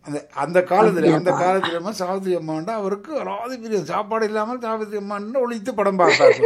அந்த அந்த காலத்துல அந்த காலத்துல அம்மா சாவித்திரி அம்மாண்டா அவருக்கு அதாவது பெரிய சாப்பாடு இல்லாமல் சாவித்திரி அம்மான்னு ஒழித்து படம் பார்த்தாரு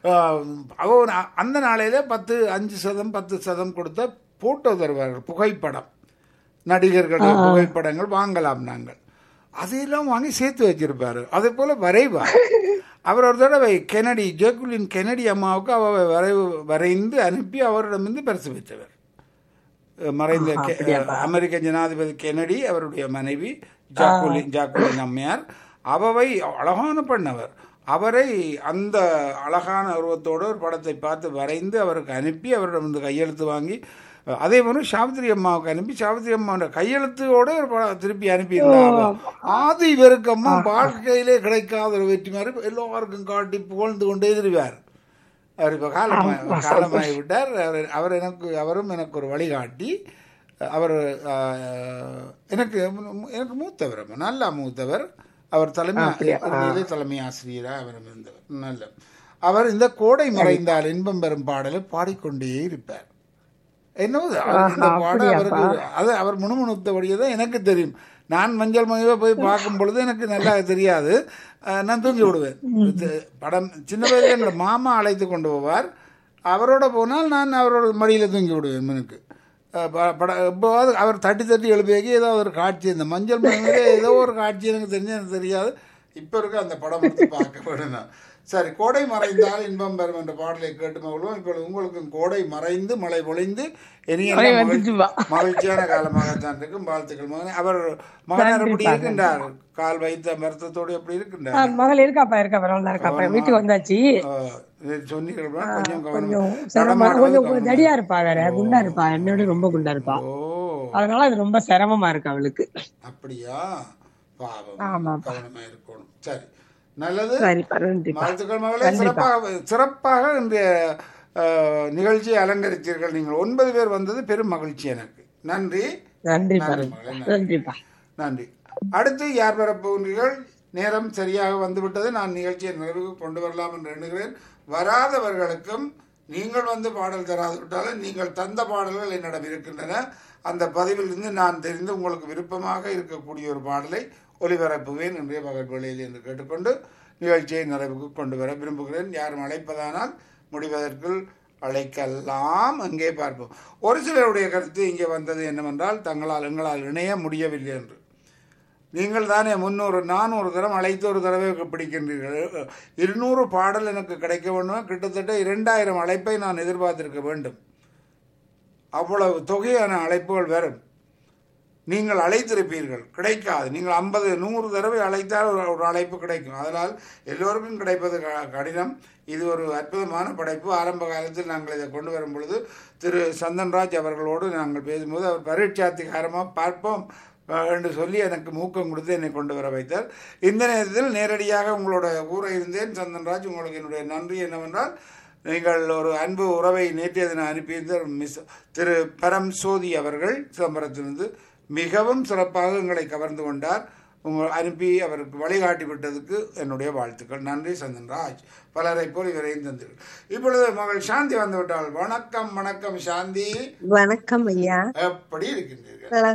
அவர் அந்த நாளையில பத்து அஞ்சு சதம் பத்து சதம் கொடுத்த போட்டோ தருவார்கள் புகைப்படம் நடிகர்கள் புகைப்படங்கள் வாங்கலாம் நாங்கள் அதையெல்லாம் வாங்கி சேர்த்து வச்சிருப்பாரு அதே போல வரைவார் அவர் ஒரு தடவை கெனடி ஜேக்குலின் கெனடி அம்மாவுக்கு அவ வரைவு வரைந்து அனுப்பி அவரிடமிருந்து பரிசு பெற்றவர் மறைந்த கெ- அமெரிக்க ஜனாதிபதி கெனடி அவருடைய மனைவி ஜாக்குலின் ஜாக்குலின் அம்மையார் அவவை அழகான பண்ணவர் அவரை அந்த அழகான உருவத்தோடு ஒரு படத்தை பார்த்து வரைந்து அவருக்கு அனுப்பி அவரிடம் வந்து கையெழுத்து வாங்கி அதே மாதிரி சாவித்திரி அம்மாவுக்கு அனுப்பி சாவித்திரி அம்மாவோட கையெழுத்தோட ஒரு படம் திருப்பி அனுப்பியிருந்தாங்க ஆதி இவருக்கம்மா வாழ்க்கையிலே கிடைக்காத ஒரு வெற்றி மாதிரி எல்லாருக்கும் காட்டி புகழ்ந்து கொண்டே திருவார் அவர் இப்போ காலமாக காலமாகி விட்டார் அவர் அவர் எனக்கு அவரும் எனக்கு ஒரு வழிகாட்டி அவர் ஆஹ், எனக்கு எனக்கு மூத்தவர் அம்மா, நல்லா மூத்தவர் அவர் தலைமை உண்மையிலே தலைமை ஆசிரியராக அவர் இருந்தவர் நல்ல அவர் இந்த கோடை மறைந்தால் இன்பம் பெறும் பாடலை பாடிக்கொண்டே இருப்பார் என்னவோ அவர் இந்த பாடம் அவருக்கு ஒரு- அது அவர் முணுமுணுத்தபடியே தான் எனக்கு தெரியும் நான் மஞ்சள் மகிழ போய் பார்க்கும் பொழுது எனக்கு நல்லா தெரியாது அஹ், நான் தூங்கி விடுவேன் இது படம் சின்ன வயதில் என்னோட மாமா அழைத்து கொண்டு போவார் அவரோட போனால் நான் அவரோட மடியில் தூங்கி விடுவேன் எனக்கு அஹ், ப- படம் எப்போவாது அவர் தட்டி தட்டி எழுப்பியாக்கி ஏதோ ஒரு காட்சி இந்த மஞ்சள் மகிழே ஏதோ ஒரு காட்சி எனக்கு தெரிஞ்சு எனக்கு தெரியாது இப்போ இருக்க அந்த படம் எடுத்து பார்க்க வேண்டும் நான். சரி கோடை மறைந்தால் இன்பம் பெறும் என்ற பாடலை கேட்டு மகிழ்வோம் இப்பொழுது உங்களுக்கும் கோடை மறைந்து மழை பொழிந்து இனிய மழை மகிழ்ச்சி- வந்துச்சுப்பா. மகிழ்ச்சியான காலமாகத்தான் இருக்கும் வாழ்த்துக்கள் மகன் அவர் மகனார் எப்படி இருக்கின்றார் கால் வைத்த மருத்துவத்தோடு எப்படி இருக்கின்றார் ஆ, மகள் இருக்காப்பா இருக்கா பரவாயில்ல இருக்காப்பா வீட்டுக்கு வந்தாச்சு ஆஹ், இது சொன்னீர்கள் கொஞ்சம் கொஞ்சம் கவனம் சிரமமா நடமாடுவது கொஞ்சம் கவனம். தடியா இருப்பா வேற குண்டா இருப்பா என்னோட ரொம்ப குண்டா இருப்பா ஓ அதனால அது ரொம்ப சிரமமா இருக்கு அவளுக்கு அப்படியா பாவம் ஆமாப்பா. கவனமா இருக்கணும் சரி நல்லது சரிப்பா நன்றிப்பா வாழ்த்துக்கள் மகளே சிறப்பாக சிறப்பாக இன்றைய அஹ், நிகழ்ச்சியை அலங்கரித்தீர்கள் நீங்கள் ஒன்பது பேர் வந்தது பெரும் மகிழ்ச்சி எனக்கு நன்றி நன்றிப்பா நன்றி மகளே, நன்றி. நன்றிப்பா நன்றி அடுத்து யார் வரப்போகிறீர்கள் நேரம் சரியாக வந்துவிட்டது நான் நிகழ்ச்சியை நிறைவுக்கு கொண்டு வரலாம் என்று எண்ணுகிறேன் வராதவர்களுக்கும் நீங்கள் வந்து பாடல் தராது விட்டாலும் நீங்கள் தந்த பாடல்கள் என்னிடம் இருக்கின்றன அந்த பதிவிலிருந்து நான் தெரிந்து உங்களுக்கு விருப்பமாக இருக்கக்கூடிய ஒரு பாடலை ஒலிபரப்புவேன் இன்றைய பகல் வேளையில் என்று கேட்டுக்கொண்டு நிகழ்ச்சியை நிறைவுக்கு கொண்டு வர விரும்புகிறேன் யாரும் அழைப்பதானால் முடிவதற்குள் அழைக்கலாம் அங்கே பார்ப்போம் ஒரு சிலருடைய கருத்து இங்கே வந்தது என்னவென்றால் தங்களால் எங்களால் இணைய முடியவில்லை என்று நீங்கள் தானே முன்னூறு நானூறு தரம் அழைத்து ஒரு தடவை பிடிக்கின்றீர்கள் இருநூறு பாடல் எனக்கு கிடைக்க வேண்டும் கிட்டத்தட்ட இரண்டாயிரம் அழைப்பை நான் எதிர்பார்த்திருக்க வேண்டும் அவ்வளவு தொகையான அழைப்புகள் வரும் நீங்கள் அழைத்திருப்பீர்கள் கிடைக்காது நீங்கள் ஐம்பது நூறு தடவை அழைத்தால் ஒரு ஒரு அழைப்பு கிடைக்கும் அதனால் எல்லோருக்கும் கிடைப்பது க- கடினம் இது ஒரு அற்புதமான படைப்பு ஆரம்ப காலத்தில் நாங்கள் இதை கொண்டு வரும் பொழுது திரு சந்தன்ராஜ் அவர்களோடு நாங்கள் பேசும்போது அவர் பரீட்சாத்திகாரமாக பார்ப்போம் அஹ், என்று சொல்லி எனக்கு ஊக்கம் கொடுத்து என்னை கொண்டு வர வைத்தார் இந்த நேரத்தில் நேரடியாக உங்களோட ஊரை இருந்தேன் சந்தன்ராஜ் உங்களுக்கு என்னுடைய நன்றி என்னவென்றால் நீங்கள் ஒரு அன்பு உறவை நேற்றைய தினம் அனுப்பியிருந்த மிஸ் திரு பரம் சோதி அவர்கள் சிதம்பரத்திலிருந்து மிகவும் சிறப்பாக எங்களை கவர்ந்து கொண்டார் உங்கள் அனுப்பி அவருக்கு வழிகாட்டி விட்டதுக்கு என்னுடைய வாழ்த்துக்கள் நன்றி சந்தன்ராஜ் பலரை போல் இவரையும் தந்தீர்கள் இப்பொழுது மகள் சாந்தி வந்து விட்டால் வணக்கம் வணக்கம் சாந்தி வணக்கம் ஐயா எப்படி இருக்கின்றீர்கள் நல்லா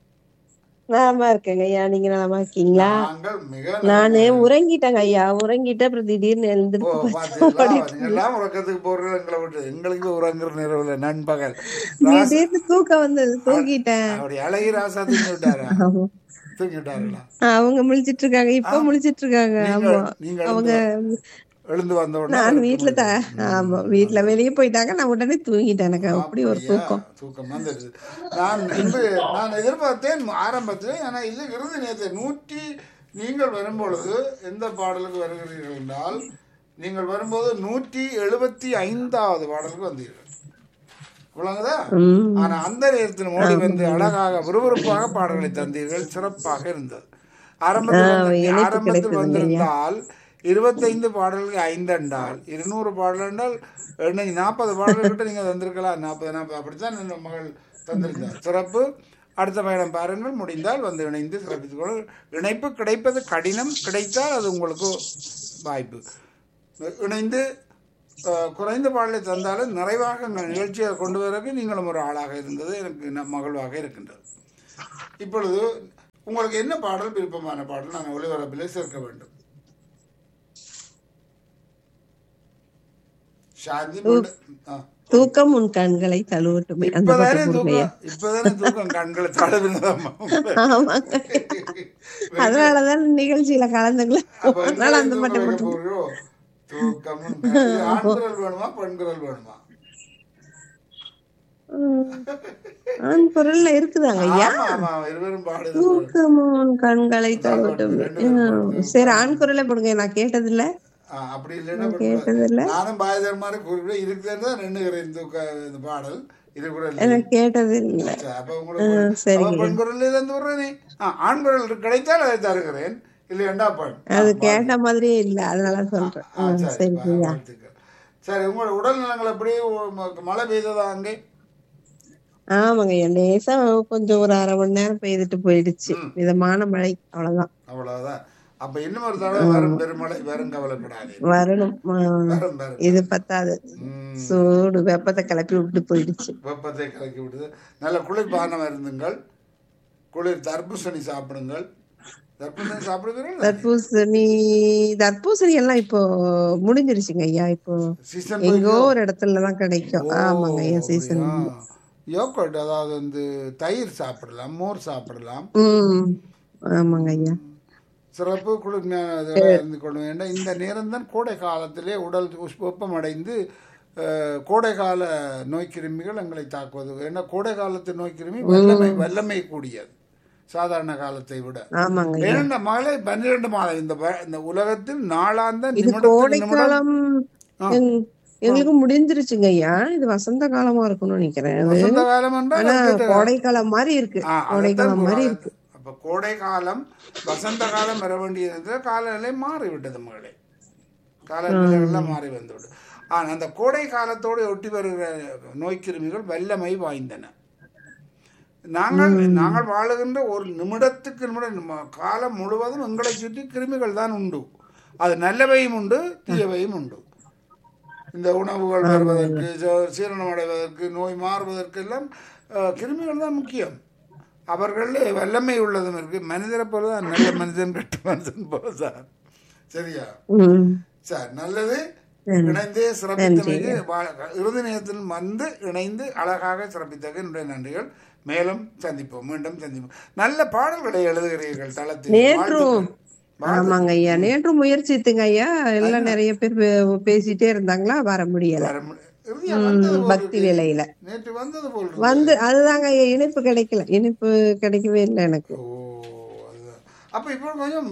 நலமா இருக்கேங்க ஐயா நீங்க நலமா இருக்கீங்களா நாங்கள் மிக நானு உறங்கிட்டேங்க ஐயா உறங்கிட்டு அப்புறம் திடீர்னு ஓ எழுந்திருக்கு பாத்தீங்களா நீங்க எல்லாம் உறக்கத்துக்கு போறது எங்களை விட்டு எங்களுக்கு உறங்குற நேரம் இல்லை நண்பகல் திடீர்னு தூக்கம் வந்தது தூங்கிட்டேன் அப்படி அழகி ராசா தூங்கி விட்டாரா ஆமா. தூங்கி விட்டார்களா அவங்க முழிச்சிட்டு இருக்காங்க இப்ப முழிச்சிட்டு இருக்காங்க ஆமா நீங்கள் நீங்கள் அவங்க எழுந்து வந்த உடனே நான் அவருக்கு வீட்டுல த ஆமா வீட்டுல வெளியே போயிட்டாங்க நான் உடனே தூங்கிட்டேன் எனக்கு அப்படி ஒரு அப்படியா? தூக்கம் தூக்கம் வந்துடுச்சு நான் இன்று நான் எதிர்பார்த்தேன் ஆரம்பத்தில் ஆனால் இல்லை இறுதி நேரத்தை நூற்றி நீங்கள் வரும்பொழுது எந்த பாடலுக்கு வருகிறீர்கள் என்றால் நீங்கள் வரும்போது நூற்றி எழுபத்தி ஐந்தாவது பாடலுக்கு வந்தீர்கள் விளங்குதா உம் ஆனா அந்த நேரத்தில் மோடி வந்து அழகாக விறுவிறுப்பாக பாடல்களை தந்தீர்கள் சிறப்பாக இருந்தது ஆரம்பத்தில் வந்து- இணைப்பு ஆரம்பத்தில் கிடைத்ததுங்க வந்திருந்தால் இருபத்தைந்து பாடல்கள் ஐந்து என்றால் இருநூறு பாடல் என்றால் இன்னைக்கு நாற்பது பாடல்கள் கிட்ட நீங்க தந்திருக்கலாம் நாற்பது நாற்பது அப்படித்தான் இந்த மகள் தந்திருந்தார் சிறப்பு அடுத்த பயணம் பாருங்கள் முடிந்தால் வந்து இணைந்து சிறப்பித்துக் கொள்ளுங்கள் இணைப்பு கிடைப்பது கடினம் கிடைத்தால் அது உங்களுக்கு வாய்ப்பு இணைந்து அஹ், குறைந்த பாடலை தந்தாலும் நிறைவாக எங்கள் நிகழ்ச்சியை கொண்டு வரக்கு நீங்களும் ஒரு ஆளாக இருந்தது எனக்கு ந- மகிழ்வாக இருக்கின்றது இப்பொழுது உங்களுக்கு என்ன பாடல் விருப்பமான பாடல் நான் ஒளிபரப்பிலே சேர்க்க வேண்டும் சாந்தி முண்ட- ஆ. தூக்கம் உன் கண்களை தழுவட்டுமே அந்த இப்பதானே பாட்டு போடுங்கய்யா தூக்கம் இப்பதானே தூக்கம் கண்களை தடவினதாம்மா ஆமாங்க அதனாலதான் நிகழ்ச்சியில கலந்துங்களா அப்ப அதனால அந்த என்ன பாட்டை தூக்கம் போட்டு போடுறோம்? தூக்கமும் கண்கள். ஆண் குரல் வேணுமா பெண் குரல் வேணுமா ஆண் குரல்ல இருக்குதாங்க ஐயா ஆமா ஆமா இருவரும் பாடுது தூக்கம் உன் கண்களை தழுவட்டுமே ம், சரி ஆண் குரலை போடுங்க நான் கேட்டது இல்ல ஆ, அப்படி இல்லைன்னா கேட்டது இல்ல நானும் பாயதர் மாதிரி குறிப்பிட இருக்குதுன்னு தான் நின்னுகிறேன் இந்த க- இந்த பாடல் இது கூட இல்லை. எனக்கு கேட்டது இல்ல சரி, அப்ப உங்களுக்கு சரிங்க. அப்ப பெண் குரல் இருந்து விடுறேனே ஆ, ஆண் குரல் கிடைத்தால் அதை தருகிறேன் இல்லையண்டா பெண் அது கேட்ட மாதிரியே இல்ல அதனால சொல்றேன் ஆ, ம், சரி சரி ஐயா வாழ்த்துக்கள். சரி உங்களோட உடல் நலங்கள் எப்படி உ- மழை பெய்ததா அங்கே ஆமாங்க ஐயா லேசா கொஞ்சம் ஒரு அரை மணி நேரம் பெய்துட்டு போயிடுச்சு மிதமான மழை அவ்வளவுதான் அவ்வளவுதான் அப்ப இன்னும் ஒரு தடவை வரும் பெருமழை வரும் கவலைப்படாதே வரணும் ஆ, வரும் வரும் இது பத்தாது ம், சூடு வெப்பத்தை கிளப்பி விட்டு போயிடுச்சு வெப்பத்தை கலக்கி விடுது நல்ல குளிர்பானம் இருந்துங்கள் குளிர் தர்பூசணி சாப்பிடுங்கள் தர்பூசணி சாப்பிடுவீர்கள் தர்பூசணி தர்பூசணி எல்லாம் இப்போ முடிஞ்சிருச்சுங்க ஐயா இப்போ சீசன் எங்கோ ஒரு இடத்துலதான் கிடைக்கும் ஆமாங்க ஐயா சீசன் யோகட் அதாவது வந்து தயிர் சாப்பிடலாம் மோர் சாப்பிடலாம் ம் ஆமாங்க ஐயா சிறப்பு குளிர்மையான இதெல்லாம் இருந்து கொள்ள வேண்டும் இந்த நேரம் தான் கோடை காலத்திலே உடல் உஷ்- வெப்பமடைந்து அஹ், கோடைகால நோய்க்கிருமிகள் எங்களை தாக்குவது ஏன்னா கோடை காலத்து நோய்க்கிருமி வல்லமை வல்லமை கூடியது சாதாரண காலத்தை விட ஆமாங்க ஐயா இரண்டு மழை பன்னிரண்டு மாதம் இந்த வ- இந்த உலகத்தில் நாளாந்த இது நிமிடத்துக்கு நிமிடம் கோடைக்காலம் எங்- எங்களுக்கு முடிஞ்சிருச்சுங்க ஐயா இது வசந்த காலமா இருக்கும்னு நினைக்கிறேன் அது. வசந்த காலம் என்றால் ஆனா அதுக்கு கோடைக்காலம் மாதிரி இருக்கு ஆ, அதைத்தான் கோடைக்காலம் மாதிரி கூறாது. இருக்கு அப்ப கோடை காலம் வசந்த காலம் வர வேண்டியது காலநிலை மாறிவிட்டது மகளே காலநிலைகள்லாம் மாறி வந்துவிடும் ஆனா அந்த கோடை காலத்தோடு ஒட்டி வருகிற நோய்க்கிருமிகள் வல்லமை வாய்ந்தன நாங்கள் நாங்கள் வாழுகின்ற ஒரு நிமிடத்துக்கு நிமிடம் நம்ம காலம் முழுவதும் எங்களை சுற்றி கிருமிகள் தான் உண்டு அது நல்லவையும் உண்டு தீயவையும் உண்டு இந்த உணவுகள் வருவதற்கு ச- சீரணம் அடைவதற்கு நோய் மாறுவதற்கு எல்லாம் அஹ், கிருமிகள் தான் முக்கியம் அவர்களே வல்லமை உள்ளதும் இருக்கு மனிதரை போல தான் நல்ல மனிதன் கெட்ட மனிதன் போல சார் சரியா ம். சார் நல்லது இணைந்து சிறப்பித்தமைக்கு வா- இறுதி நேரத்தில் வந்து இணைந்து அழகாக சிறப்பித்தது என்னுடைய நன்றிகள் மேலும் சந்திப்போம் மீண்டும் சந்திப்போம் நல்ல பாடல்களை எழுதுகிறீர்கள் தளத்தில் நேற்றும் வாழ்த்துக்கள். ஆமாங்க ஐயா நேற்றும் முயற்சித்துங்க ஐயா எல்லாம் நிறைய பேர் பே- பேசிட்டே இருந்தாங்களா வர முடியல வர மு- இறுதியா வந்தது போல் பக்தி இருக்கு. வேலையில நேற்று வந்தது போல் இருக்கு. வந்து அதுதாங்க ஐயா இனிப்பு கிடைக்கல இனிப்பு கிடைக்கவே இல்லை எனக்கு ஓ அதுதான் அப்ப இப்போ கொஞ்சம்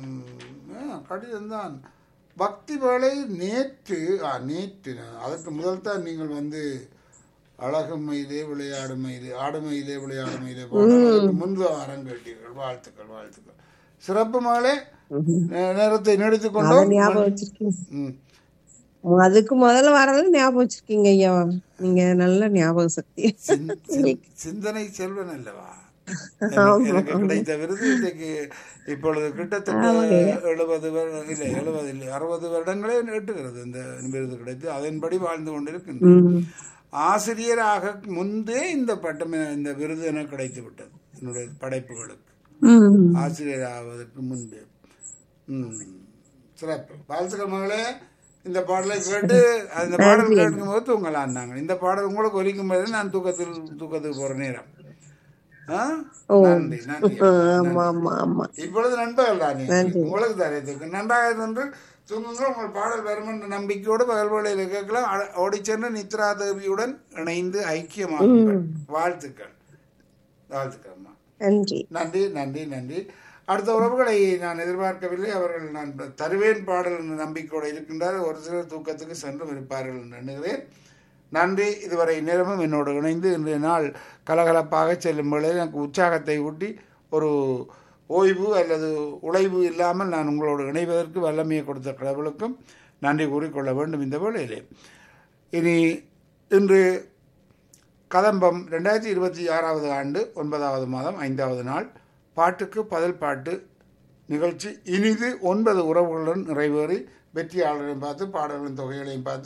கடிதம் தான் பக்தி வேலை நேற்று ஆ நேற்று அதற்கு முதல் தான் நீங்கள் வந்து அழகுமையிலே விளையாடுமையிலே ஆடுமையிலே விளையாடுமையிலே பாடல். அதற்கு முன்பு வாரம் கேட்டீர்கள் வாழ்த்துக்கள் வாழ்த்துக்கள் சிறப்பு மாலை நே- நேரத்தை நீடித்துக் அத கொண்டோம் ஞாபகம் வச்சிருக்கீங்க ம். அதுக்கு முதல்ல வரது ஞாபகம் வச்சிருக்கீங்க ஐயா நீங்க நல்ல ஞாபக சக்தி சிந்- சிந்- சிந்தனை செல்வன் அல்லவா எனக்கு- எனக்கு கிடைத்த விருது இன்றைக்கு இப்பொழுது கிட்டத்தட்ட எழுபது வருடம் இல்லை எழுபது இல்லை அறுபது வருடங்களே எட்டுகிறது இந்த விருது கிடைத்து அதன்படி வாழ்ந்து கொண்டிருக்கின்றேன் ம். ஆசிரியராக முன்பே இந்த பட்டம் இந்த விருது எனக்கு கிடைத்து விட்டது என்னுடைய படைப்புகளுக்கு ம். ஆசிரியர் ஆவதற்கு முன்பே ம் சிறப்பு வாழ்த்துக்கள் மகளே இந்த பாடலை கேட்டு அந்த பாடல் கேட்கும் போது தூங்கலான்னாங்க இந்த பாடல் உங்களுக்கு ஒலிக்கும் போது நான் தூக்கத்தில் தூக்கத்துக்கு போற நேரம் ஆ? நன்றி நன்றி ஆமா ஆமா ஆமா இப்பொழுது நண்பர்கள் தானே உங்களுக்கு தானே தூக்கம் நன்றாக இருந்து தூங்குங்கள் உங்கள் பாடல் வரும் என்ற நம்பிக்கையோடு பகல் வேளையில் கேட்கலாம் அட- ஓடிச் சென்று நித்ரா தேவியுடன் இணைந்து ஐக்கியமாகுங்கள் வாழ்த்துக்கள் வாழ்த்துக்கள் அம்மா நன்றி நன்றி நன்றி நன்றி அடுத்த உறவுகளை நான் எதிர்பார்க்கவில்லை அவர்கள் நான் தருவேன் பாடல் என்ற நம்பிக்கையோடு இருக்கின்றார் ஒரு சிலர் தூக்கத்துக்கு சென்றும் இருப்பார்கள் என்று எண்ணுகிறேன் நன்றி இதுவரை நேரமும் என்னோடு இணைந்து இன்றைய நாள் கலகலப்பாக செல்லும் வேளையில் எனக்கு உற்சாகத்தை ஊட்டி ஒரு ஓய்வு அல்லது உழைவு இல்லாமல் நான் உங்களோடு இணைவதற்கு வல்லமையை கொடுத்த கடவுளுக்கும் நன்றி கூறிக்கொள்ள வேண்டும் இந்த வேளையிலே இனி இன்று கதம்பம் ரெண்டாயிரத்தி இருபத்தி ஆறாவது ஆண்டு ஒன்பதாவது மாதம் ஐந்தாவது நாள் பாட்டுக்கு பதில் பாட்டு நிகழ்ச்சி இனிது ஒன்பது உறவுகளுடன் நிறைவேறி வெற்றியாளரையும் பார்த்து பாடல்களின் தொகைகளையும் பார்த்து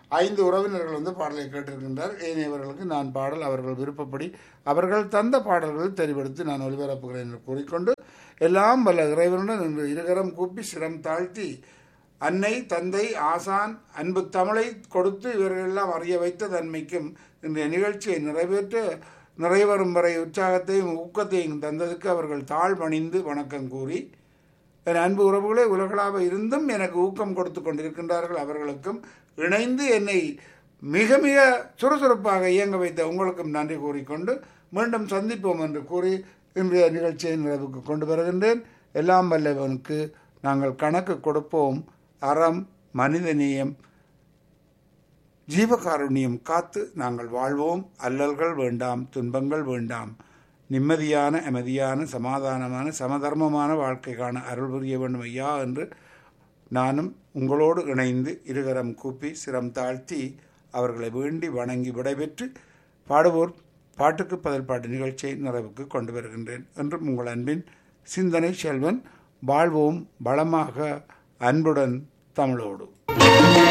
ஐந்து உறவினர்கள் வந்து பாடலை கேட்டிருக்கின்றார் ஏனையவர்களுக்கு நான் பாடல் அவர்கள் விருப்பப்படி அவர்கள் தந்த பாடல்களை தெரிவெடுத்து நான் ஒளிபரப்புகிறேன் என்று கூறிக்கொண்டு எல்லாம் வல்ல இறைவனுடன் இன்று இருகரம் கூப்பி சிரம் தாழ்த்தி அன்னை தந்தை ஆசான் அன்பு தமிழை கொடுத்து இவர்களெல்லாம் அறிய வைத்த தன்மைக்கும் இன்றைய நிகழ்ச்சியை நிறைவேற்ற நிறைவரும் வரை உற்சாகத்தையும் ஊக்கத்தையும் தந்ததுக்கு அவர்கள் தாழ் பணிந்து வணக்கம் கூறி என் அன்பு உறவுகளே உலகளாக இருந்தும் எனக்கு ஊக்கம் கொடுத்து கொண்டிருக்கின்றார்கள் அவர்களுக்கும் இணைந்து என்னை மிக மிக சுறுசுறுப்பாக இயங்க வைத்த உங்களுக்கும் நன்றி கூறிக்கொண்டு மீண்டும் சந்திப்போம் என்று கூறி இன்றைய நிகழ்ச்சியை நிறைவுக்கு கொண்டு வருகின்றேன் எல்லாம் வல்லவனுக்கு நாங்கள் கணக்கு கொடுப்போம் அறம் மனிதநேயம் ஜீவகாருண்யம் காத்து நாங்கள் வாழ்வோம் அல்லல்கள் வேண்டாம் துன்பங்கள் வேண்டாம் நிம்மதியான அமைதியான சமாதானமான சமதர்மமான வாழ்க்கை காண அருள் புரிய வேண்டும் ஐயா என்று நானும் உங்களோடு இணைந்து இருகரம் கூப்பி சிரம் தாழ்த்தி அவர்களை வேண்டி வணங்கி விடைபெற்று பாடுவோர் பாட்டுக்கு பதில் பாட்டு நிகழ்ச்சியை நிறைவுக்கு கொண்டு வருகின்றேன் என்றும் உங்கள் அன்பின் சிந்தனை செல்வன் வாழ்வோம் பலமாக அன்புடன் தமிழோடு